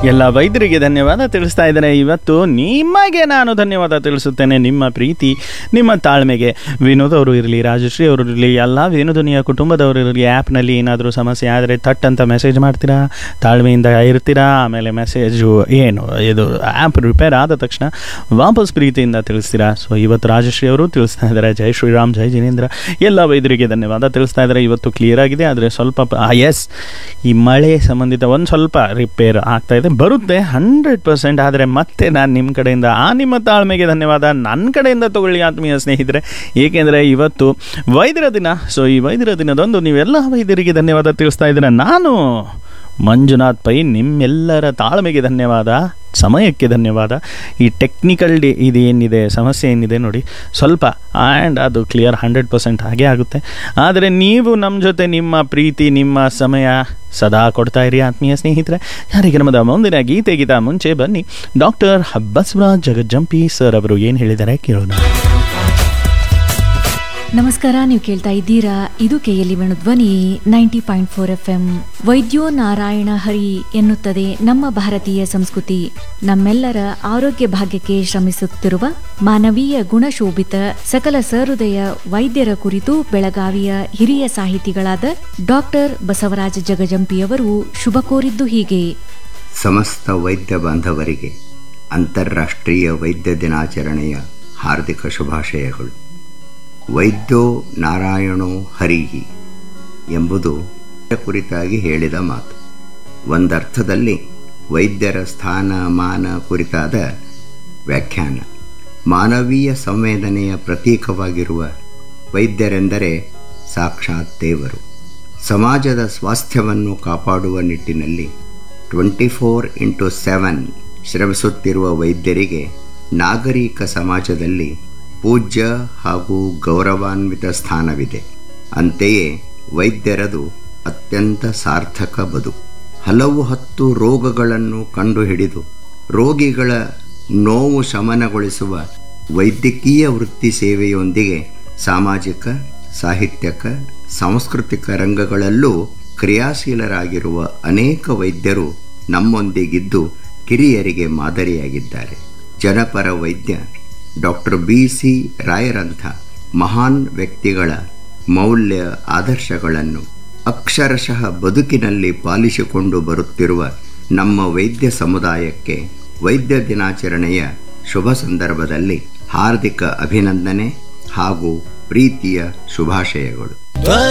ಎಲ್ಲ ವೈದ್ಯರಿಗೆ ಧನ್ಯವಾದ ತಿಳಿಸ್ತಾ ಇದ್ದೇನೆ ಇವತ್ತು ನಿಮಗೆ ನಾನು ಧನ್ಯವಾದ ತಿಳಿಸುತ್ತೇನೆ ನಿಮ್ಮ ಪ್ರೀತಿ ನಿಮ್ಮ ತಾಳ್ಮೆಗೆ ವಿನೋದ್ ಅವರು ಇರಲಿ ರಾಜಶ್ರೀ ಅವರು ಇರಲಿ ಎಲ್ಲ ವೇಣುಧ್ವನಿಯ ಕುಟುಂಬದವರು ಇರಲಿ ಆ್ಯಪ್ನಲ್ಲಿ ಏನಾದರೂ ಸಮಸ್ಯೆ ಆದರೆ ಥಟ್ ಅಂತ ಮೆಸೇಜ್ ಮಾಡ್ತೀರಾ ತಾಳ್ಮೆಯಿಂದ ಇರ್ತೀರಾ ಆಮೇಲೆ ಮೆಸೇಜು ಏನು ಇದು ಆ್ಯಪ್ ರಿಪೇರ್ ಆದ ತಕ್ಷಣ ವಾಪಸ್ ಪ್ರೀತಿಯಿಂದ ತಿಳಿಸ್ತೀರಾ ಸೊ ಇವತ್ತು ರಾಜಶ್ರೀ ಅವರು ತಿಳಿಸ್ತಾ ಇದ್ದಾರೆ ಜೈ ಶ್ರೀರಾಮ್ ಜೈ ಜಿನೇಂದ್ರ ಎಲ್ಲ ವೈದ್ಯರಿಗೆ ಧನ್ಯವಾದ ತಿಳಿಸ್ತಾ ಇದ್ದಾರೆ ಇವತ್ತು ಕ್ಲಿಯರ್ ಆಗಿದೆ ಆದರೆ ಸ್ವಲ್ಪ ಎಸ್ ಈ ಮಳೆ ಸಂಬಂಧಿತ ಒಂದು ಸ್ವಲ್ಪ ರಿಪೇರ್ ಆಗ್ತಾ ಇದೆ ಬರುತ್ತೆ ಹಂಡ್ರೆಡ್ ಪರ್ಸೆಂಟ್ ಆದರೆ ಮತ್ತೆ ನಾನು ನಿಮ್ಮ ಕಡೆಯಿಂದ ಆ ನಿಮ್ಮ ತಾಳ್ಮೆಗೆ ಧನ್ಯವಾದ ನನ್ನ ಕಡೆಯಿಂದ ತಗೊಳ್ಳಿ ಆತ್ಮೀಯ ಸ್ನೇಹಿತರೆ ಏಕೆಂದರೆ ಇವತ್ತು ವೈದ್ಯರ ದಿನ ಸೊ ಈ ವೈದ್ಯರ ದಿನದಂದು ನೀವೆಲ್ಲ ವೈದ್ಯರಿಗೆ ಧನ್ಯವಾದ ತಿಳಿಸ್ತಾ ಇದ್ದೀರ ನಾನು ಮಂಜುನಾಥ್ ಪೈ ನಿಮ್ಮೆಲ್ಲರ ತಾಳ್ಮೆಗೆ ಧನ್ಯವಾದ ಸಮಯಕ್ಕೆ ಧನ್ಯವಾದ ಈ ಟೆಕ್ನಿಕಲ್ ಡಿ ಇದೇನಿದೆ ಸಮಸ್ಯೆ ಏನಿದೆ ನೋಡಿ ಸ್ವಲ್ಪ ಆ್ಯಂಡ್ ಅದು ಕ್ಲಿಯರ್ ಹಂಡ್ರೆಡ್ ಪರ್ಸೆಂಟ್ ಹಾಗೆ ಆಗುತ್ತೆ ಆದರೆ ನೀವು ನಮ್ಮ ಜೊತೆ ನಿಮ್ಮ ಪ್ರೀತಿ ನಿಮ್ಮ ಸಮಯ ಸದಾ ಕೊಡ್ತಾ ಇರಿ ಆತ್ಮೀಯ ಸ್ನೇಹಿತರೆ ಯಾರಿಗೆ ನಮ್ಮದ ಮುಂದಿನ ಗೀತೆಗಿಂತ ಮುಂಚೆ ಬನ್ನಿ ಡಾಕ್ಟರ್ ಬಸವರಾಜ್ ಜಗಜ್ಜಂಪಿ ಸರ್ ಅವರು ಏನು ಹೇಳಿದ್ದಾರೆ ಕೇಳೋಣ ನಮಸ್ಕಾರ ನೀವು ಕೇಳ್ತಾ ಇದ್ದೀರಾ ಇದು KLE Dhwani ninety point four F M ವೈದ್ಯೋ ನಾರಾಯಣ ಹರಿ ಎನ್ನುತ್ತದೆ ನಮ್ಮ ಭಾರತೀಯ ಸಂಸ್ಕೃತಿ ನಮ್ಮೆಲ್ಲರ ಆರೋಗ್ಯ ಭಾಗ್ಯಕ್ಕೆ ಶ್ರಮಿಸುತ್ತಿರುವ ಮಾನವೀಯ ಗುಣಶೋಭಿತ ಸಕಲ ಸಹೃದಯ ವೈದ್ಯರ ಕುರಿತು ಬೆಳಗಾವಿಯ ಹಿರಿಯ ಸಾಹಿತಿಗಳಾದ ಡಾಕ್ಟರ್ ಬಸವರಾಜ ಜಗಜಂಪಿಯವರು ಶುಭ ಕೋರಿದ್ದು ಹೀಗೆ ಸಮಸ್ತ ವೈದ್ಯ ಬಾಂಧವರಿಗೆ ಅಂತಾರಾಷ್ಟ್ರೀಯ ವೈದ್ಯ ದಿನಾಚರಣೆಯ ಹಾರ್ದಿಕ ಶುಭಾಶಯಗಳು ವೈದ್ಯೋ ನಾರಾಯಣೋ ಹರಿಹಿ ಎಂಬುದು ಕುರಿತಾಗಿ ಹೇಳಿದ ಮಾತು ಒಂದರ್ಥದಲ್ಲಿ ವೈದ್ಯರ ಸ್ಥಾನ ಮಾನ ಕುರಿತಾದ ವ್ಯಾಖ್ಯಾನ ಮಾನವೀಯ ಸಂವೇದನೆಯ ಪ್ರತೀಕವಾಗಿರುವ ವೈದ್ಯರೆಂದರೆ ಸಾಕ್ಷಾತ್ ದೇವರು ಸಮಾಜದ ಸ್ವಾಸ್ಥ್ಯವನ್ನು ಕಾಪಾಡುವ ನಿಟ್ಟಿನಲ್ಲಿ ಟ್ವೆಂಟಿ ಫೋರ್ ಇಂಟು ಸೆವೆನ್ ಶ್ರಮಿಸುತ್ತಿರುವ ವೈದ್ಯರಿಗೆ ನಾಗರಿಕ ಸಮಾಜದಲ್ಲಿ ಪೂಜ್ಯ ಹಾಗೂ ಗೌರವಾನ್ವಿತ ಸ್ಥಾನವಿದೆ ಅಂತೆಯೇ ವೈದ್ಯರದು ಅತ್ಯಂತ ಸಾರ್ಥಕ ಬದುಕು ಹಲವು ಹತ್ತು ರೋಗಗಳನ್ನು ಕಂಡುಹಿಡಿದು ರೋಗಿಗಳ ನೋವು ಶಮನಗೊಳಿಸುವ ವೈದ್ಯಕೀಯ ವೃತ್ತಿ ಸೇವೆಯೊಂದಿಗೆ ಸಾಮಾಜಿಕ ಸಾಹಿತ್ಯಕ ಸಾಂಸ್ಕೃತಿಕ ರಂಗಗಳಲ್ಲೂ ಕ್ರಿಯಾಶೀಲರಾಗಿರುವ ಅನೇಕ ವೈದ್ಯರು ನಮ್ಮೊಂದಿಗಿದ್ದು ಕಿರಿಯರಿಗೆ ಮಾದರಿಯಾಗಿದ್ದಾರೆ ಜನಪರ ವೈದ್ಯ ಡಾಕ್ಟರ್ ಬಿ ಸಿ ರಾಯರಂಥ ಮಹಾನ್ ವ್ಯಕ್ತಿಗಳ ಮೌಲ್ಯ ಆದರ್ಶಗಳನ್ನು ಅಕ್ಷರಶಃ ಬದುಕಿನಲ್ಲಿ ಪಾಲಿಸಿಕೊಂಡು ಬರುತ್ತಿರುವ ನಮ್ಮ ವೈದ್ಯ ಸಮುದಾಯಕ್ಕೆ ವೈದ್ಯ ದಿನಾಚರಣೆಯ ಶುಭ ಸಂದರ್ಭದಲ್ಲಿ ಹಾರ್ದಿಕ ಅಭಿನಂದನೆ ಹಾಗೂ ಪ್ರೀತಿಯ ಶುಭಾಶಯಗಳು